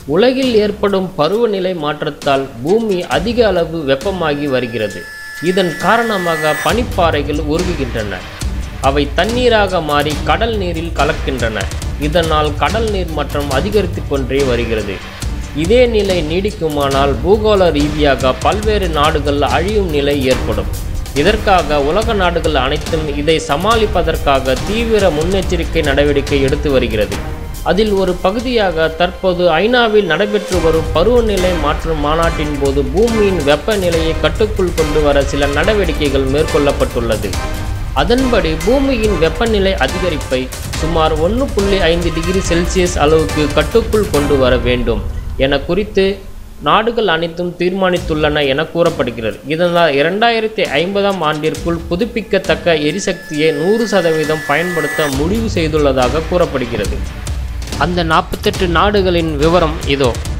உலகில் ஏற்படும் பருவநிலை மாற்றத்தால் பூமி அதிக அளவு வெப்பமாகி வருகிறது இதன் காரணமாக பனிப்பாறைகள் உருகுகின்றன அவை தண்ணீராக மாறி கடல் நீரில் கலக்கின்றன இதனால் கடல் நீர் மட்டம் அதிகரித்து கொண்டே வருகிறது இதே நிலை நீடிக்குமானால் பூகோள ரீதியாக பல்வேறு நாடுகள் அழியும் நிலை ஏற்படும் இதற்காக உலக நாடுகள் அனைத்தும் இதை சமாளிப்பதற்காக தீவிர முன்னெச்சரிக்கை நடவடிக்கை எடுத்து வருகிறது அதில் ஒரு பகுதியாக தற்போது ஐநாவில் நடைபெற்று வரும் பருவநிலை மாற்றம் மாநாட்டின் போது பூமியின் வெப்பநிலையை கட்டுக்குள் கொண்டு வர சில நடவடிக்கைகள் மேற்கொள்ளப்பட்டுள்ளது அதன்படி பூமியின் வெப்பநிலை அதிகரிப்பை சுமார் ஒன்று புள்ளி ஐந்து டிகிரி செல்சியஸ் அளவுக்கு கட்டுக்குள் கொண்டு வர வேண்டும் என குறித்து நாடுகள் அனைத்தும் தீர்மானித்துள்ளன என கூறப்படுகிறது இதனால் இரண்டாயிரத்தி ஐம்பதாம் ஆண்டிற்குள் புதுப்பிக்கத்தக்க எரிசக்தியை நூறு சதவீதம் பயன்படுத்த முடிவு செய்துள்ளதாக கூறப்படுகிறது அந்த நாற்பத்தெட்டு நாடுகளின் விவரம் இதோ